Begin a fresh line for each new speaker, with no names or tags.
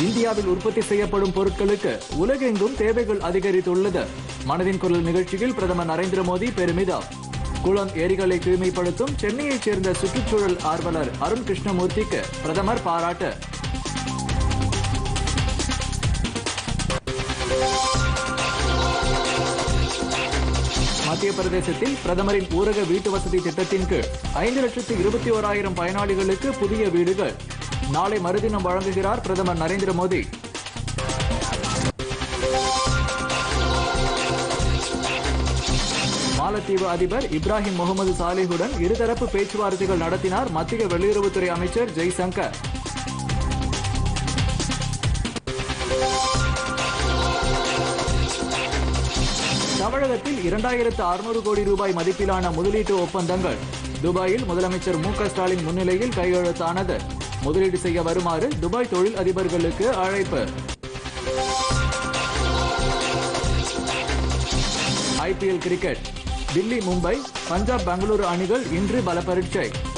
இந்தியாவில் உற்பத்தி செய்யப்படும் பொருட்களுக்கு உலகெங்கும் தேவைகள் அதிகரித்துள்ளது மனதின் குரல் நிகழ்ச்சியில் பிரதமர் நரேந்திர மோடி பெருமிதம் குளம் ஏரிகளை தூய்மைப்படுத்தும் சென்னையைச் சேர்ந்த சுற்றுச்சூழல் ஆர்வலர் அருண் கிருஷ்ணமூர்த்திக்கு பிரதமர் பாராட்டு மத்திய பிரதேசத்தில் பிரதமரின் ஊரக வீட்டு வசதி திட்டத்தின் கீழ் ஐந்து லட்சத்து இருபத்தி ஓராயிரம் பயனாளிகளுக்கு புதிய வீடுகள் நாளை மறுதினம் வழங்குகிறார் பிரதமர் நரேந்திர மோடி மாலத்தீவு அதிபர் இப்ராஹிம் முகமது சாலிஹுடன் இருதரப்பு பேச்சுவார்த்தைகள் நடத்தினார் மத்திய வெளியுறவுத்துறை அமைச்சர் ஜெய்சங்கர் தமிழகத்தில் இரண்டாயிரத்து அறுநூறு கோடி ரூபாய் மதிப்பிலான முதலீட்டு ஒப்பந்தங்கள் துபாயில் முதலமைச்சர் மு க ஸ்டாலின் முன்னிலையில் கையெழுத்தானது முதலீடு செய்ய வருமாறு துபாய் தொழில் அதிபர்களுக்கு அழைப்பு ஐபிஎல் கிரிக்கெட் தில்லி மும்பை பஞ்சாப் பெங்களூரு அணிகள் இன்று பல பரீட்சை